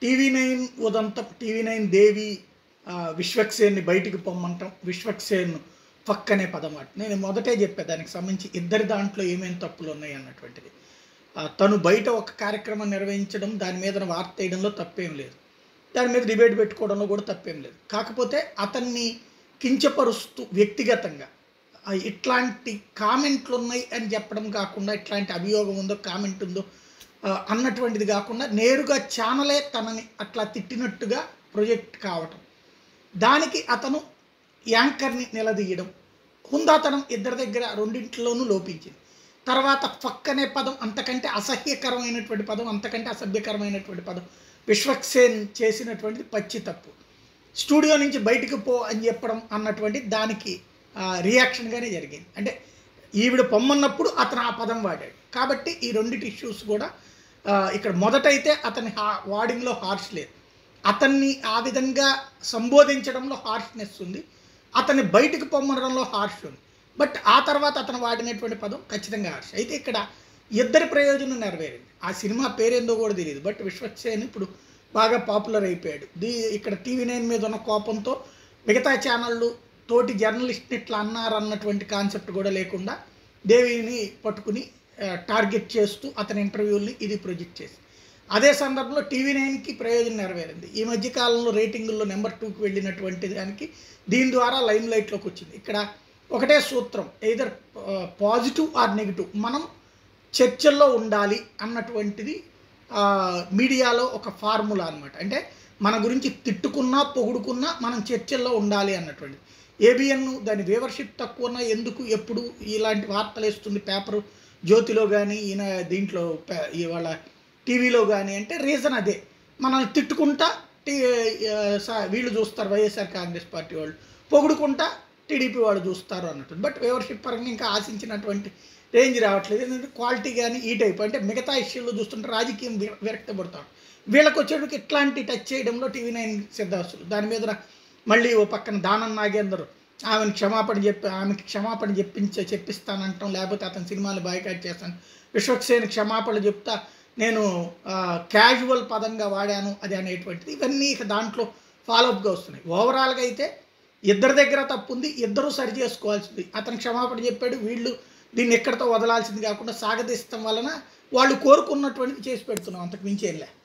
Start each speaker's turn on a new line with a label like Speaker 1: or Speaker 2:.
Speaker 1: TV nine ఉదంతం TV nine Devi ఆ, విశ్వక్సేన్ని బయటికి పొమ్మంటాం విశ్వక్సేన్ ఫక్ అనే పదం వాటి నేను మొదటే చెప్పా దానికి సంబంధించి ఇద్దరి దాంట్లో ఏమేమి తప్పులు ఉన్నాయి అన్నటువంటిది ఆ, తను బయట ఒక కార్యక్రమం నిర్వహించడం దాని మీద వార్త వేయడంలో తప్పేం లేదు దాని మీద డిబేట్ పెట్టుకోవడంలో కూడా తప్పేం లేదు కాకపోతే అతన్ని కించపరుస్తూ వ్యక్తిగతంగా ఆ, ఇట్లాంటి కామెంట్లు ఉన్నాయి అని చెప్పడం కాకుండా ఇట్లాంటి అభియోగం ఉందో కామెంట్ ఉందో ఆ, అన్నటువంటిది కాకుండా నేరుగా ఛానలే తనని అట్లా తిట్టినట్టుగా ప్రొజెక్ట్ కావటం దానికి అతను యాంకర్ని నిలదీయడం హుందాతనం ఇద్దరి దగ్గర రెండింటిలోనూ లోపించింది తర్వాత ఫక్ అనే పదం అంతకంటే అసహ్యకరమైనటువంటి పదం అంతకంటే అసభ్యకరమైనటువంటి పదం విశ్వక్సేన్ చేసినటువంటిది పచ్చి తప్పు స్టూడియో నుంచి బయటికి పో అని చెప్పడం అన్నటువంటి దానికి ఆ, రియాక్షన్గానే జరిగింది అంటే ఈవిడ పొమ్మన్నప్పుడు అతను ఆ పదం వాడాడు కాబట్టి ఈ రెండిటి ఇష్యూస్ కూడా ఆ, ఇక్కడ మొదటైతే అతని హా వాడింగ్లో హార్ష్ లేదు అతన్ని ఆ విధంగా సంబోధించడంలో హార్ష్నెస్ ఉంది అతన్ని బయటికి పొమ్మడంలో హార్ష్ ఉంది బట్ ఆ తర్వాత అతను వాడినటువంటి పదం ఖచ్చితంగా హార్ష్ అయితే ఇక్కడ ఇద్దరి ప్రయోజనం నెరవేరింది ఆ సినిమా పేరేందో కూడా తెలియదు బట్ విశ్వక్సేన్ ఇప్పుడు బాగా పాపులర్ అయిపోయాడు దీ ఇక్కడ టీవీ నైన్ మీద ఉన్న కోపంతో మిగతా ఛానళ్ళు తోటి జర్నలిస్ట్ని ఇట్లా అన్నారు అన్నటువంటి కాన్సెప్ట్ కూడా లేకుండా దేవిని పట్టుకుని ఆ, టార్గెట్ చేస్తూ అతని ఇంటర్వ్యూల్ని ఇది ప్రొజెక్ట్ చేసి అదే సందర్భంలో టీవీ నైన్కి ప్రయోజనం నెరవేరింది ఈ మధ్య కాలంలో రేటింగుల్లో నెంబర్ టూకి వెళ్ళినటువంటి దానికి దీని ద్వారా లైమ్ లైట్లోకి వచ్చింది ఇక్కడ ఒకటే సూత్రం ఎయిదర్ పాజిటివ్ ఆర్ నెగిటివ్ మనం చర్చల్లో ఉండాలి అన్నటువంటిది ఆ, మీడియాలో ఒక ఫార్ములా అనమాట అంటే మన గురించి తిట్టుకున్నా పొగుడుకున్నా మనం చర్చల్లో ఉండాలి అన్నటువంటిది ఏబిఎన్ దాని వేవర్షిప్ తక్కువ ఉన్నా ఎందుకు ఎప్పుడు ఇలాంటి వార్తలు వేస్తుంది పేపరు జ్యోతిలో కానీ ఈయన దీంట్లో పే- ఇవాళ టీవీలో కానీ అంటే రీజన్ అదే మనల్ని తిట్టుకుంటా టీ ఆ, సా- వీళ్ళు చూస్తారు వైఎస్ఆర్ కాంగ్రెస్ పార్టీ వాళ్ళు పొగుడుకుంటా టీడీపీ వాళ్ళు చూస్తారు అన్నట్టు బట్ వేవర్షిప్ పరంగా ఇంకా ఆశించినటువంటి రేంజ్ రావట్లేదు ఎందుకంటే క్వాలిటీ కానీ ఈ టైప్ అంటే మిగతా ఇష్యూలో చూస్తుంటే రాజకీయం వి- విరక్తి పడతాం వీళ్ళకి వచ్చేటికి ఇట్లాంటి టచ్ చేయడంలో టీవీ నైన్ సిద్ధాస్తులు దాని మీద మళ్ళీ ఓ పక్కన దానం నాగేందర్ ఆమెను క్షమాపణ చెప్పి ఆమెకి క్షమాపణ చెప్పించే చెప్పిస్తానంటాం లేకపోతే అతని సినిమాలు బాయ్కాట్ చేస్తాను విశ్వక్సేన్ క్షమాపణ చెప్తా నేను క్యాజువల్ పదంగా వాడాను అది అనేటువంటిది ఇవన్నీ ఇక దాంట్లో ఫాలోఅప్గా వస్తున్నాయి ఓవరాల్గా అయితే ఇద్దరి దగ్గర తప్పు ఉంది ఇద్దరూ సరి చేసుకోవాల్సింది అతను క్షమాపణ చెప్పాడు వీళ్ళు దీన్ని ఎక్కడితో వదలాల్సింది కాకుండా సాగదీస్తాం వలన వాళ్ళు కోరుకున్నటువంటిది చేసి పెడుతున్నాం అంతకు మించి ఏం లే